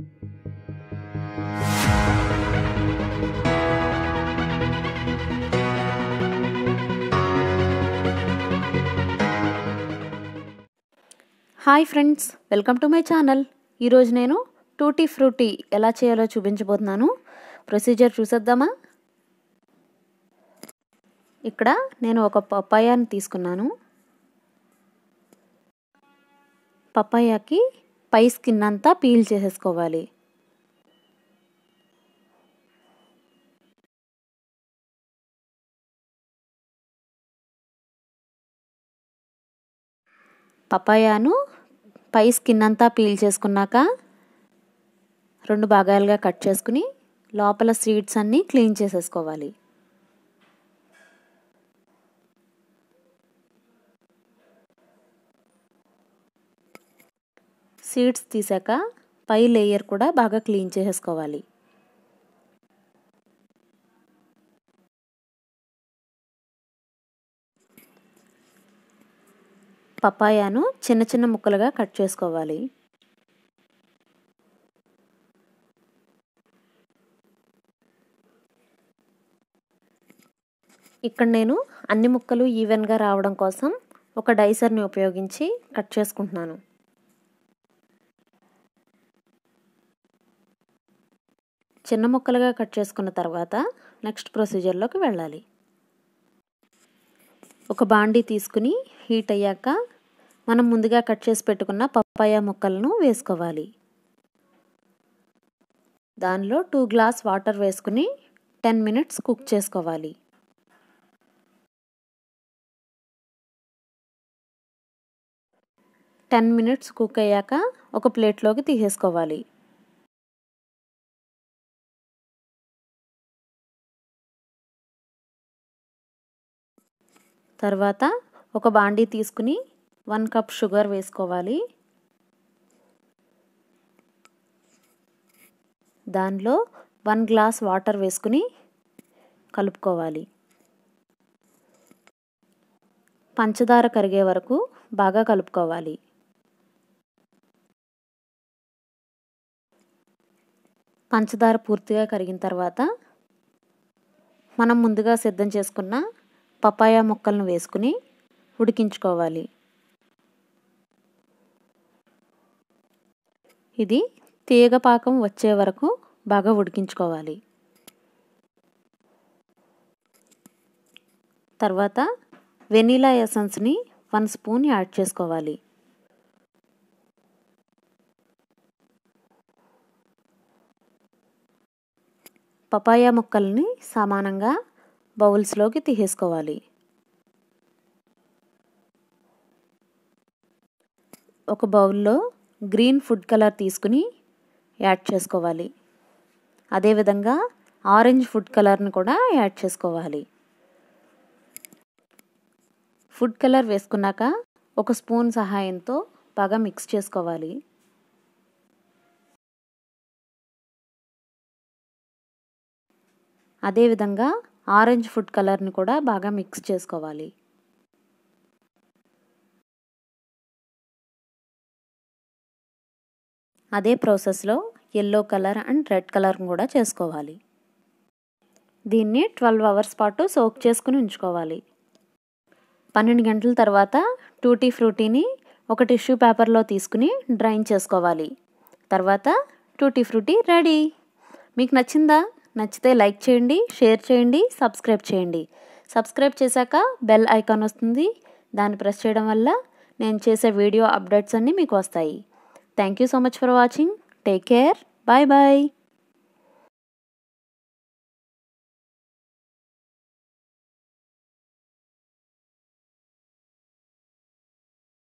hi friends welcome to my channel ఈరోజు నేను tutti frutti ఎలా చేయాలో చూపించబోతున్నాను ప్రొసీజర్ చూసేద్దామా ఇక్కడ నేను ఒక పప్పాయాని తీసుకున్నాను పప్పాయాకి పై స్కిన్ అంతా పీల్ చేసేసుకోవాలి పపాయాను పై స్కిన్ అంతా పీల్ చేసుకున్నాక రెండు భాగాలుగా కట్ చేసుకుని లోపల సీడ్స్ అన్నీ క్లీన్ చేసేసుకోవాలి సీడ్స్ తీసాక పై లేయర్ కూడా బాగా క్లీన్ చేసేసుకోవాలి పపాయాను చిన్న చిన్న ముక్కలుగా కట్ చేసుకోవాలి ఇక్కడ నేను అన్ని ముక్కలు ఈవెన్గా రావడం కోసం ఒక డైసర్ని ఉపయోగించి కట్ చేసుకుంటున్నాను చిన్న ముక్కలుగా కట్ చేసుకున్న తర్వాత నెక్స్ట్ ప్రొసీజర్లోకి వెళ్ళాలి ఒక బాండీ తీసుకుని హీట్ అయ్యాక మనం ముందుగా కట్ చేసి పెట్టుకున్న పప్పాయ ముక్కలను వేసుకోవాలి దానిలో టూ గ్లాస్ వాటర్ వేసుకుని టెన్ మినిట్స్ కుక్ చేసుకోవాలి టెన్ మినిట్స్ కుక్ అయ్యాక ఒక ప్లేట్లోకి తీసేసుకోవాలి తర్వాత ఒక బాండీ తీసుకుని వన్ కప్ షుగర్ వేసుకోవాలి దానిలో వన్ గ్లాస్ వాటర్ వేసుకుని కలుపుకోవాలి పంచదార కరిగే వరకు బాగా కలుపుకోవాలి పంచదార పూర్తిగా కరిగిన తర్వాత మనం ముందుగా సిద్ధం చేసుకున్న పపాయ ముక్కలను వేసుకుని ఉడికించుకోవాలి ఇది తీగ పాకం వచ్చే వరకు బాగా ఉడికించుకోవాలి తర్వాత వెనీలా ఎసెన్స్ని వన్ స్పూన్ యాడ్ చేసుకోవాలి పపాయ ముక్కల్ని సమానంగా బౌల్స్లోకి తీసేసుకోవాలి ఒక బౌల్లో గ్రీన్ ఫుడ్ కలర్ తీసుకుని యాడ్ చేసుకోవాలి అదేవిధంగా ఆరెంజ్ ఫుడ్ కలర్ని కూడా యాడ్ చేసుకోవాలి ఫుడ్ కలర్ వేసుకున్నాక ఒక స్పూన్ సహాయంతో బాగా మిక్స్ చేసుకోవాలి అదేవిధంగా ఆరెంజ్ ఫుడ్ కలర్ని కూడా బాగా మిక్స్ చేసుకోవాలి అదే ప్రాసెస్లో ఎల్లో కలర్ అండ్ రెడ్ కలర్ని కూడా చేసుకోవాలి దీన్ని ట్వెల్వ్ అవర్స్ పాటు సోక్ చేసుకుని ఉంచుకోవాలి పన్నెండు గంటల తర్వాత టూటీ ఫ్రూటీని ఒక టిష్యూ పేపర్లో తీసుకుని డ్రైన్ చేసుకోవాలి తర్వాత టూటీ ఫ్రూటీ రెడీ మీకు నచ్చిందా నచ్చితే లైక్ చేయండి షేర్ చేయండి సబ్స్క్రైబ్ చేయండి సబ్స్క్రైబ్ చేశాక బెల్ ఐకాన్ వస్తుంది దాన్ని ప్రెస్ చేయడం వల్ల నేను చేసే వీడియో అప్డేట్స్ అన్నీ మీకు వస్తాయి thank you so much for watching take care bye bye